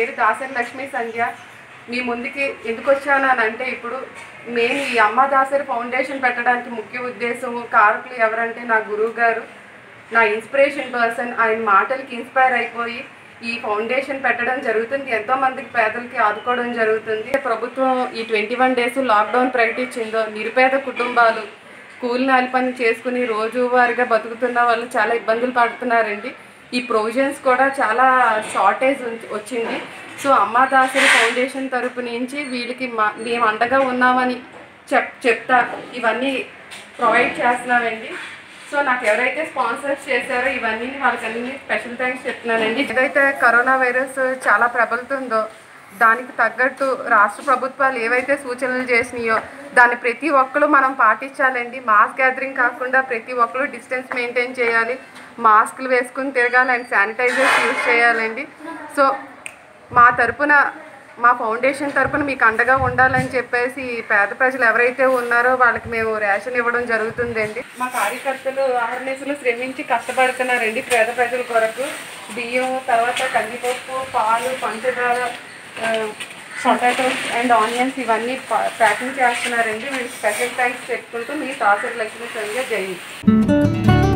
పేరు దాసరి లక్ష్మీ సంధ్య మీ ముందుకి ఎందుకు వచ్చాను అని అంటే ఇప్పుడు నేను ఈ అమ్మ దాసరి ఫౌండేషన్ పెట్టడానికి ముఖ్య ఉద్దేశం కారకులు ఎవరంటే నా గురువు గారు నా ఇన్స్పిరేషన్ పర్సన్ ఆయన మాటలకి ఇన్స్పైర్ అయిపోయి ఈ ఫౌండేషన్ పెట్టడం జరుగుతుంది ఎంతో మందికి పేదలకి ఆదుకోవడం జరుగుతుంది ప్రభుత్వం ఈ ట్వంటీ వన్ డేస్ లాక్డౌన్ ప్రకటించిందో నిరుపేద కుటుంబాలు కూలి నాలి పని చేసుకుని రోజువారీగా బతుకుతున్న వాళ్ళు చాలా ఇబ్బందులు పడుతున్నారండి ఈ ప్రొవిజన్స్ కూడా చాలా షార్టేజ్ ఉం- వచ్చింది సో అమ్మా దాసరి ఫౌండేషన్ తరపు నుంచి వీళ్ళకి మా మేము అండగా ఉన్నామని చెప్ చెప్తా ఇవన్నీ ప్రొవైడ్ చేస్తున్నామండి సో నాకు ఎవరైతే స్పాన్సర్స్ చేశారో ఇవన్నీ వాళ్ళకన్నీ స్పెషల్ థ్యాంక్స్ చెప్తున్నానండి ఏదైతే కరోనా వైరస్ చాలా ప్రబలుతుందో దానికి తగ్గట్టు రాష్ట్ర ప్రభుత్వాలు ఏవైతే సూచనలు చేసినాయో దాన్ని ప్రతి ఒక్కరు మనం పాటించాలండి మాస్క్ గ్యాదరింగ్ కాకుండా ప్రతి ఒక్కరు డిస్టెన్స్ మెయింటైన్ చేయాలి మాస్కులు వేసుకుని తిరగాలి అండ్ శానిటైజర్స్ యూజ్ చేయాలండి సో మా తరపున మా ఫౌండేషన్ తరపున మీకు అండగా ఉండాలని చెప్పేసి ఈ పేద ప్రజలు ఎవరైతే ఉన్నారో వాళ్ళకి మేము రేషన్ ఇవ్వడం జరుగుతుందండి మా కార్యకర్తలు ఆహర్నిశలు శ్రమించి కష్టపడుతున్నారండి పేద ప్రజల కొరకు బియ్యం తర్వాత కందిపప్పు పాలు పంచదార పొటాటోస్ అండ్ ఆనియన్స్ ఇవన్నీ ప్యాకింగ్ చేస్తున్నారండి వీళ్ళకి స్పెషల్ థ్యాంక్స్ చెప్పుకుంటూ మీ తాసరి లక్ష్మీ సంధ్య జై హింద్.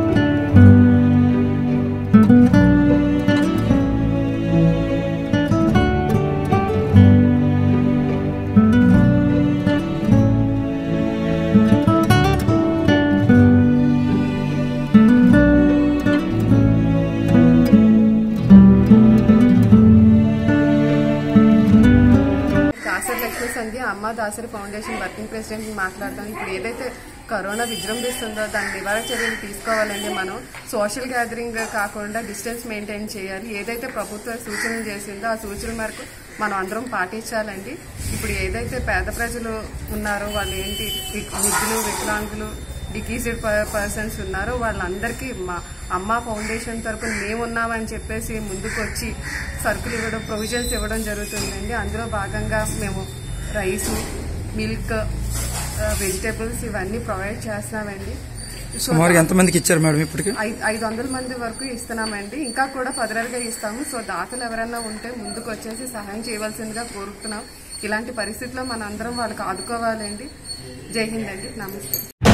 దాసరి లక్ష్మీ సంధ్య అమ్మ దాసరి ఫౌండేషన్ వర్కింగ్ ప్రెసిడెంట్ మాట్లాడతాను ఇప్పుడు ఏదైతే కరోనా విజృంభిస్తుందో దాని నివారణ చర్యలు తీసుకోవాలండి మనం సోషల్ గ్యాదరింగ్ కాకుండా డిస్టెన్స్ మెయింటైన్ చేయాలి ఏదైతే ప్రభుత్వం సూచనలు చేసిందో ఆ సూచన మేరకు మనం అందరం పాటించాలండి ఇప్పుడు ఏదైతే పేద ప్రజలు ఉన్నారో వాళ్ళు ఏంటి వి- వృద్ధులు వికలాంగులు డికీజ్డ్ పర్సన్స్ ఉన్నారో వాళ్ళందరికీ మా అమ్మ ఫౌండేషన్ తరపున మేము ఉన్నామని చెప్పేసి ముందుకు వచ్చి సరుకులు ఇవ్వడం ప్రొవిజన్స్ ఇవ్వడం జరుగుతుందండి అందులో భాగంగా మేము రైసు మిల్క్ వెజిటేబుల్స్ ఇవన్నీ ప్రొవైడ్ చేస్తున్నామండి సో సుమారుగా ఎంతమందికి ఇచ్చారు మేడం ఇప్పటికి ఐ- ఐదు వందల మంది వరకు ఇస్తున్నామండి ఇంకా కూడా ఫర్దర్గా ఇస్తాము సో దాతలు ఎవరైనా ఉంటే ముందుకు వచ్చేసి సహాయం చేయవలసిందిగా కోరుతున్నాం ఇలాంటి పరిస్థితుల్లో మనందరం వాళ్ళకి ఆదుకోవాలండి జై హింద్ అండి నమస్తే